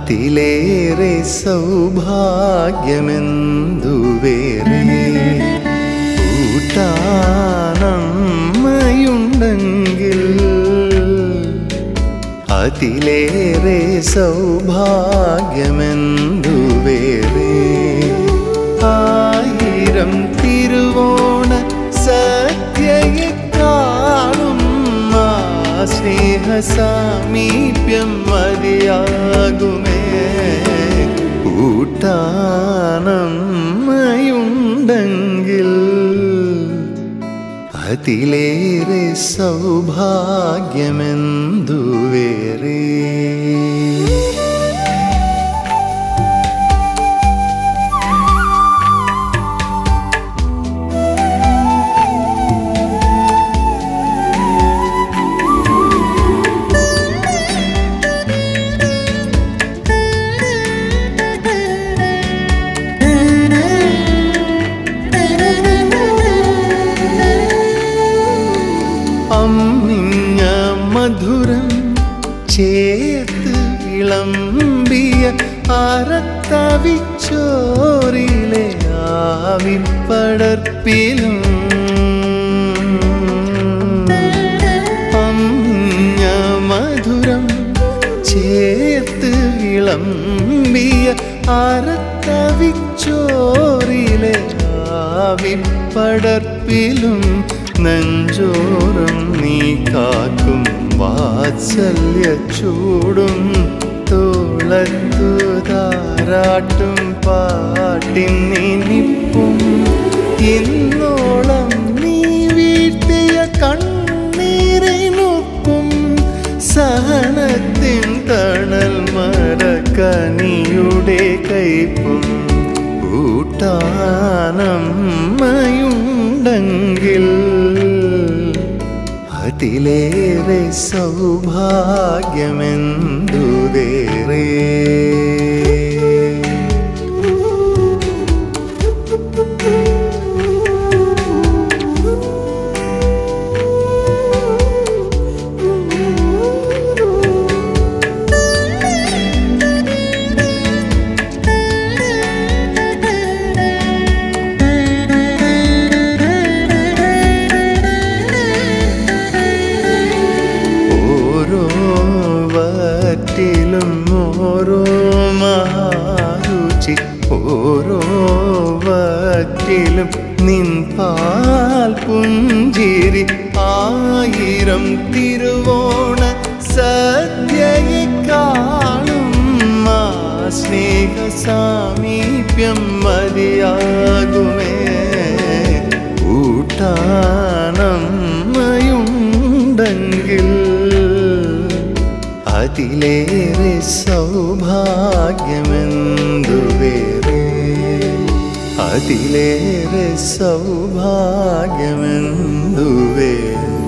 അതിലേറെ സൗഭാഗ്യമെന്തു വേറെ കൂട്ടാനമ്മയുണ്ടെങ്കിൽ അതിലേറെ സൗഭാഗ്യമെന്തു വേറെ ആയിരം തിരുവോണ സത്യയെ കാണും ആ സ്നേഹ സാമീപ്യം മതിയാകുമേ കൂട്ടാനമ്മയുണ്ടെങ്കിൽ അതിലേറെ സൗഭാഗ്യമെന്തു വേറെ അമ്മിഞ്ഞ മധുരം ചേർത്ത് വിളമ്പിയ അറത്തവിച്ചോറിലെ ആവിപ്പടർപ്പിലും അമ്മിഞ്ഞ മധുരം ചേർത്ത് വിളമ്പിയ അറത്തവിച്ചോറിലെ ആവിപ്പടർപ്പിലും നെഞ്ചോറും നീ കാക്കും വാത്സല്യ ചൂടും തോളത്തു താരാട്ടും പാട്ടിൻ നിനിപ്പും ഇന്നോളം നീ വീഴ്ത്തിയ കണ്ണീരിനൊപ്പം സഹനത്തിൻ തണൽ മരക്കനിയുടെ കൈപ്പും കൂട്ടാനമ്മയുണ്ടെങ്കിൽ അതിലേറെ സൗഭാഗ്യമെന്തു വേറെ ഓരോ വറ്റിലും ഓരോ മഹാരുചി ഓരോ വറ്റിലും നിൻ പാൽ പുഞ്ചിരി ആയിരം തിരുവോണ സദ്യയെ കാണും ആ സ്നേഹ സാമീപ്യം മതിയാകുമേ കൂട്ടാനമ്മയുണ്ടെങ്കിൽ അതിലേറെ സൗഭാഗ്യമെന്തു വേറെ അതിലേറെ സൗഭാഗ്യമെന്തു വേറെ